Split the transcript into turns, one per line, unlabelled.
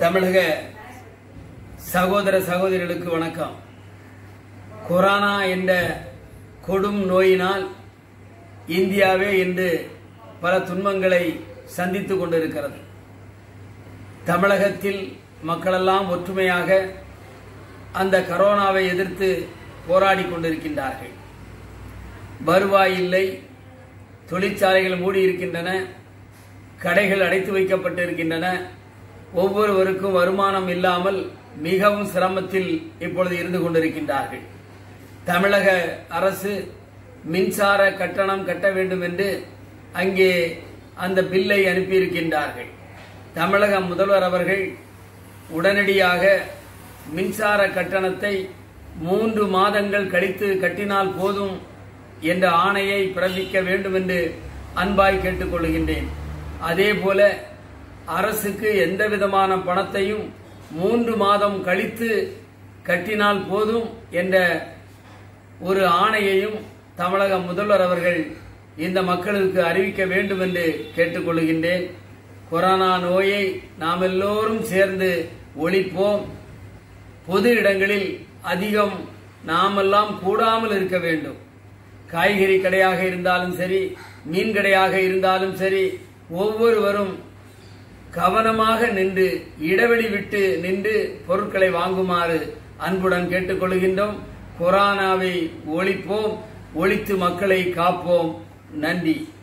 தமிழக சகோதர சகோதரிகளுக்கு வணக்கம் கொரோனா என்ற கொடும் நோயினால் இந்தியாவே இன்று பல துன்பங்களை சந்தித்துக் கொண்டிருக்கிறது தமிழகத்தில் மக்களெல்லாம் ஒற்றுமையாக அந்த கரோனாவை எதிர்த்து போராடி கொண்டிருக்கின்றார்கள் வருவாய் இல்லை தொழிற்சாலைகள் மூடி இருக்கின்றன கடைகள் அடைத்து வைக்கப்பட்டிருக்கின்றன ஒவ்வொருவருக்கும் வருமானம் இல்லாமல் மிகவும் சிரமத்தில் இப்பொழுது இருந்து கொண்டிருக்கின்றார்கள் தமிழக அரசு மின்சார கட்டணம் கட்ட வேண்டும் என்று அங்கே அந்த பில்லை அனுப்பியிருக்கின்றார்கள் தமிழக முதல்வர் அவர்கள் உடனடியாக மின்சார கட்டணத்தை மூன்று மாதங்கள் கழித்து கட்டினால் போதும் என்ற ஆணையை பிறப்பிக்க வேண்டும் என்று அன்பாய் கேட்டுக்கொள்கின்றேன் அதே போல அரசுக்கு எந்த விதமான பணத்தையும் மூன்று மாதம் கழித்து கட்டினால் போதும் என்ற ஒரு ஆணையையும் தமிழக முதல்வர் அவர்கள் இந்த மக்களுக்கு அறிவிக்க வேண்டும் என்று கேட்டுக்கொள்கின்றேன் கொரோனா நோயை நாம் எல்லோரும் சேர்ந்து ஒழிப்போம் பொது இடங்களில் அதிகம் நாமெல்லாம் கூடாமல் இருக்க வேண்டும் காய்கறி கடையாக இருந்தாலும் சரி மீன் கடையாக இருந்தாலும் சரி ஒவ்வொருவரும் கவனமாக நின்று இடைவெளி விட்டு நின்று பொருட்களை வாங்குமாறு அன்புடன் கேட்டுக்கொள்கின்றோம் கொரோனாவை ஒழிப்போம் ஒழித்து மக்களை காப்போம் நன்றி